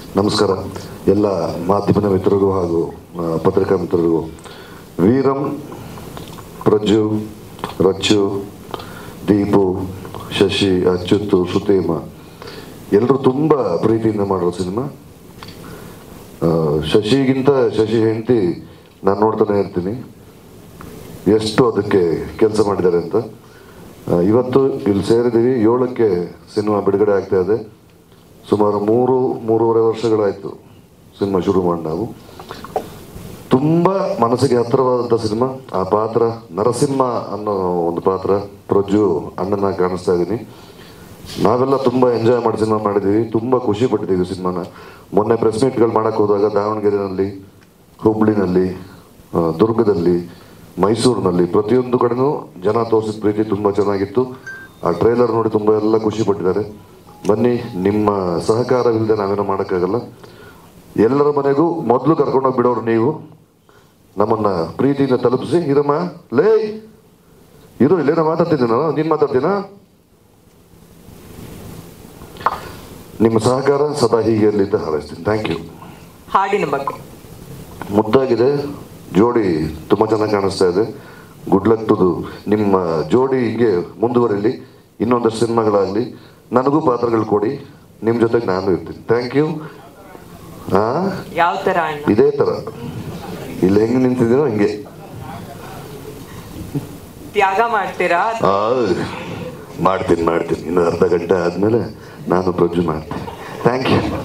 ನಮಸ್ಕಾರ ಎಲ್ಲ ಮಾಧ್ಯಮದ ಮಿತ್ರರಿಗೂ ಹಾಗೂ ಆ, ಪತ್ರಿಕಾ ಮಿತ್ರರಿಗೂ ವೀರಂ ಪ್ರಜ್ಜು ರಚ್ಚು ದೀಪು ಶಶಿ ಅಚ್ಯುತ್ತು ಸುತೇಮ ಎಲ್ಲರೂ ತುಂಬ ಪ್ರೀತಿಯಿಂದ ಮಾಡಿರೋ ಸಿನಿಮಾ ಆ, ಶಶಿಗಿಂತ ಶಶಿ ಹೆಂಡತಿ ನಾನು ನೋಡ್ತಾನೆ ಇರ್ತೀನಿ ಎಷ್ಟು ಅದಕ್ಕೆ ಕೆಲಸ ಮಾಡಿದ್ದಾರೆ ಅಂತ ಆ, ಇವತ್ತು ಇಲ್ಲಿ ಸೇರಿದ್ದೀವಿ ಏಳಕ್ಕೆ ಸಿನಿಮಾ ಬಿಡುಗಡೆ ಆಗ್ತಾ ಇದೆ ಸುಮಾರು ಮೂರು ಮೂರುವರೆ ವರ್ಷಗಳಾಯಿತು ಸಿನಿಮಾ ಶುರು ಮಾಡಿ ನಾವು ತುಂಬ ಮನಸ್ಸಿಗೆ ಹತ್ತಿರವಾದಂಥ ಸಿನಿಮಾ ಆ ಪಾತ್ರ ನರಸಿಂಹ ಅನ್ನೋ ಒಂದು ಪಾತ್ರ ಪ್ರಜ್ಜು ಅಣ್ಣನ ಕಾಣಿಸ್ತಾ ಇದ್ದೀನಿ ನಾವೆಲ್ಲ ತುಂಬ ಎಂಜಾಯ್ ಮಾಡಿ ಸಿನಿಮಾ ಮಾಡಿದ್ದೀವಿ ತುಂಬ ಖುಷಿ ಪಟ್ಟಿದ್ದೀವಿ ಸಿನಿಮಾನ ಮೊನ್ನೆ ಪ್ರೆಸ್ ಮೀಟ್ಗಳು ಮಾಡೋಕ್ಕೆ ಹೋದಾಗ ದಾವಣಗೆರೆಯಲ್ಲಿ ಹುಬ್ಳಿನಲ್ಲಿ ಆ, ದುರ್ಗದಲ್ಲಿ ಮೈಸೂರಿನಲ್ಲಿ ಪ್ರತಿಯೊಂದು ಕಡೆನೂ ಜನ ತೋರಿಸಿದ ಪ್ರೀತಿ ತುಂಬ ಚೆನ್ನಾಗಿತ್ತು ಆ ಟ್ರೈಲರ್ ನೋಡಿ ತುಂಬ ಎಲ್ಲ ಖುಷಿ ಪಟ್ಟಿದ್ದಾರೆ ಬನ್ನಿ ನಿಮ್ಮ ಸಹಕಾರವಿಲ್ಲದೆ ನಾವೇನೋ ಮಾಡೋಕ್ಕಾಗಲ್ಲ ಎಲ್ಲರ ಮನೆಗೂ ಮೊದಲು ಕರ್ಕೊಂಡೋಗಿ ಬಿಡೋರು ನೀವು ನಮ್ಮನ್ನ ಪ್ರೀತಿಯಿಂದ ತಲುಪಿಸಿ ಇರಮ್ಮ ಲೇ ಇರು ಇಲ್ಲೇನೋ ಮಾತಾಡ್ತಿದ್ದೀನಿ ನಾನು ನೀನು ಮಾತಾಡ್ತೀನಾ ನಿಮ್ಮ ಸಹಕಾರ ಸದಾ ಹೀಗೆ ಇರಲಿ ಅಂತ ಹಾರೈಸ್ತೀನಿ ಥ್ಯಾಂಕ್ ಯು ಹಾಡಿನ ಬಗ್ಗೆ ಮುದ್ದಾಗಿದೆ ಜೋಡಿ ತುಂಬ ಚೆನ್ನಾಗಿ ಕಾಣಿಸ್ತಾ ಇದೆ ಗುಡ್ ಲಕ್ ಟುದು ನಿಮ್ಮ ಜೋಡಿ ಹಿಂಗೆ ಮುಂದುವರಿಲಿ ಇನ್ನೊಂದಷ್ಟು ಸಿನಿಮಾಗಳಾಗಲಿ ನನಗೂ ಪಾತ್ರಗಳು ಕೊಡಿ ನಿಮ್ಮ ಜೊತೆಗೆ ನಾನು ಇರ್ತೀನಿ ಥ್ಯಾಂಕ್ ಯು ಹಾಂ ಯಾವ ತರ ಅಣ್ಣ ಇದೇ ಥರ ಇಲ್ಲಿ ಹೆಂಗೆ ನಿಂತಿದ್ದೀನೋ ಹಿಂಗೆ ತ್ಯಾಗ ಮಾಡ್ತೀರಾ ಆ, ಮಾಡ್ತೀನಿ ಮಾಡ್ತೀನಿ ಇನ್ನು ಅರ್ಧ ಗಂಟೆ ಆದಮೇಲೆ ನಾನು ಪ್ರಜ್ಜು ಮಾಡ್ತೀನಿ ಥ್ಯಾಂಕ್ ಯು